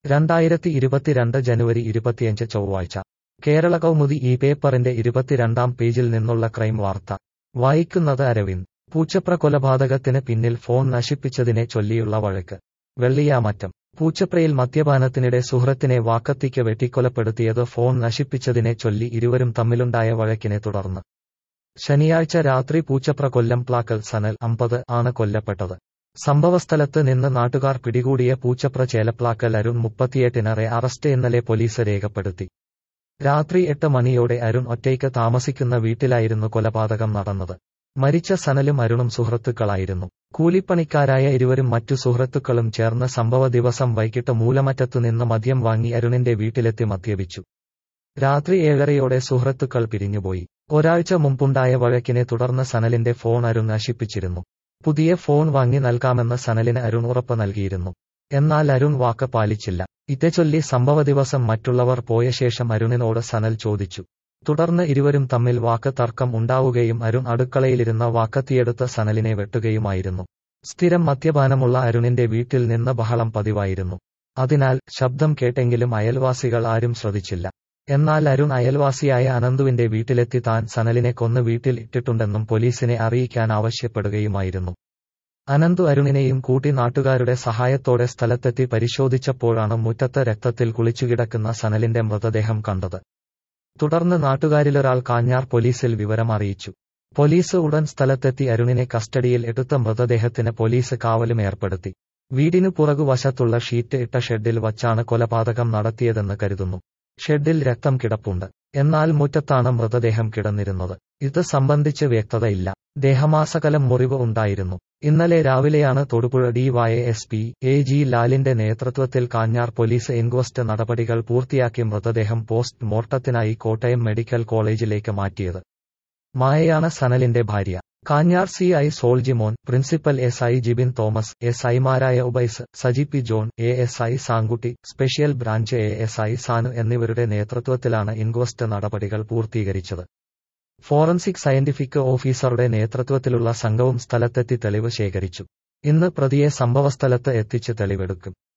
രണ്ടായിരത്തി ഇരുപത്തിരണ്ട് ജനുവരി ഇരുപത്തിയഞ്ച് ചൊവ്വാഴ്ച കേരള കൗമുദി ഈ പേപ്പറിന്റെ ഇരുപത്തിരണ്ടാം പേജിൽ നിന്നുള്ള ക്രൈം വാർത്ത വായിക്കുന്നത് അരവിന്ദ് പൂച്ചപ്ര കൊലപാതകത്തിന് പിന്നിൽ ഫോൺ നശിപ്പിച്ചതിനെ ചൊല്ലിയുള്ള വഴക്ക് വെള്ളിയാമറ്റം പൂച്ചപ്രയിൽ മദ്യപാനത്തിനിടെ സുഹൃത്തിനെ വാക്കത്തിക്ക് വെട്ടിക്കൊലപ്പെടുത്തിയത് ഫോൺ നശിപ്പിച്ചതിനെ ചൊല്ലി ഇരുവരും തമ്മിലുണ്ടായ വഴക്കിനെ തുടർന്ന് ശനിയാഴ്ച രാത്രി പൂച്ചപ്ര കൊല്ലം പ്ലാക്കൽ സനൽ അമ്പത് ആണ് കൊല്ലപ്പെട്ടത് സംഭവസ്ഥലത്ത് നിന്ന് നാട്ടുകാർ പിടികൂടിയ പൂച്ചപ്ര ചേലപ്ലാക്കൽ അരുൺ മുപ്പത്തിയെട്ടിനറെ അറസ്റ്റ് ഇന്നലെ പോലീസ് രേഖപ്പെടുത്തി രാത്രി എട്ട് മണിയോടെ അരുൺ ഒറ്റയ്ക്ക് താമസിക്കുന്ന വീട്ടിലായിരുന്നു കൊലപാതകം നടന്നത് മരിച്ച സനലും അരുണും സുഹൃത്തുക്കളായിരുന്നു കൂലിപ്പണിക്കാരായ ഇരുവരും മറ്റു സുഹൃത്തുക്കളും ചേർന്ന് സംഭവ ദിവസം വൈകിട്ട് മൂലമറ്റത്തുനിന്ന് മദ്യം വാങ്ങി അരുണിന്റെ വീട്ടിലെത്തി മദ്യപിച്ചു രാത്രി ഏഴരയോടെ സുഹൃത്തുക്കൾ പിരിഞ്ഞുപോയി ഒരാഴ്ച മുമ്പുണ്ടായ വഴക്കിനെ തുടർന്ന് സനലിന്റെ ഫോൺ അരുൺ നശിപ്പിച്ചിരുന്നു പുതിയ ഫോൺ വാങ്ങി നൽകാമെന്ന് സനലിന് അരുൺ ഉറപ്പ് നൽകിയിരുന്നു എന്നാൽ അരുൺ വാക്ക് പാലിച്ചില്ല ഇതേച്ചൊല്ലി സംഭവ ദിവസം മറ്റുള്ളവർ പോയ ശേഷം അരുണിനോട് സനൽ ചോദിച്ചു തുടർന്ന് ഇരുവരും തമ്മിൽ വാക്ക് തർക്കം ഉണ്ടാവുകയും അരുൺ അടുക്കളയിലിരുന്ന വാക്കത്തിയെടുത്ത് സനലിനെ വെട്ടുകയുമായിരുന്നു സ്ഥിരം മദ്യപാനമുള്ള അരുണിന്റെ വീട്ടിൽ നിന്ന് ബഹളം പതിവായിരുന്നു അതിനാൽ ശബ്ദം കേട്ടെങ്കിലും അയൽവാസികൾ ആരും ശ്രദ്ധിച്ചില്ല എന്നാൽ അരുൺ അയൽവാസിയായ അനന്തുവിന്റെ വീട്ടിലെത്തി താൻ സനലിനെ കൊന്ന് വീട്ടിൽ ഇട്ടിട്ടുണ്ടെന്നും പോലീസിനെ അറിയിക്കാൻ ആവശ്യപ്പെടുകയുമായിരുന്നു അനന്തു അരുണിനെയും കൂട്ടി നാട്ടുകാരുടെ സഹായത്തോടെ സ്ഥലത്തെത്തി പരിശോധിച്ചപ്പോഴാണ് മുറ്റത്ത് രക്തത്തിൽ കുളിച്ചുകിടക്കുന്ന സനലിന്റെ മൃതദേഹം കണ്ടത് തുടർന്ന് നാട്ടുകാരിലൊരാൾ കാഞ്ഞാർ പോലീസിൽ വിവരം അറിയിച്ചു പോലീസ് ഉടൻ സ്ഥലത്തെത്തി അരുണിനെ കസ്റ്റഡിയിൽ എടുത്ത മൃതദേഹത്തിന് പോലീസ് കാവലും ഏർപ്പെടുത്തി വീടിനു പുറകുവശത്തുള്ള ഷീറ്റ് ഇട്ട ഷെഡിൽ വച്ചാണ് കൊലപാതകം നടത്തിയതെന്ന് കരുതുന്നു ഷെഡിൽ രക്തം കിടപ്പുണ്ട് എന്നാൽ മുറ്റത്താണ് മൃതദേഹം കിടന്നിരുന്നത് ഇത് സംബന്ധിച്ച് വ്യക്തതയില്ല ദേഹമാസകലം മുറിവ് ഉണ്ടായിരുന്നു ഇന്നലെ രാവിലെയാണ് Thodupuzha DY S P A G ലാലിന്റെ നേതൃത്വത്തിൽ കാഞ്ഞാർ പോലീസ് ഇൻക്വസ്റ്റ് നടപടികൾ പൂർത്തിയാക്കി മൃതദേഹം പോസ്റ്റ് മോർട്ടത്തിനായി കോട്ടയം മെഡിക്കൽ കോളേജിലേക്ക് മാറ്റിയത് മായയാണ് സനലിന്റെ ഭാര്യ Kanjar C I Soljimon principal S I Jibin Thomas S ഐമാരായ Ubais Saji P John A S I Sankutty special branch A S I Sanu എന്നിവരുടെ നേതൃത്വത്തിലാണ് ഇൻക്വസ്റ്റ് നടപടികൾ പൂർത്തീകരിച്ചത് ഫോറൻസിക് സയന്റിഫിക് ഓഫീസറുടെ നേതൃത്വത്തിലുള്ള സംഘവും സ്ഥലത്തെത്തി തെളിവ് ശേഖരിച്ചു ഇന്ന് പ്രതിയെ സംഭവസ്ഥലത്ത് എത്തിച്ച് തെളിവെടുക്കും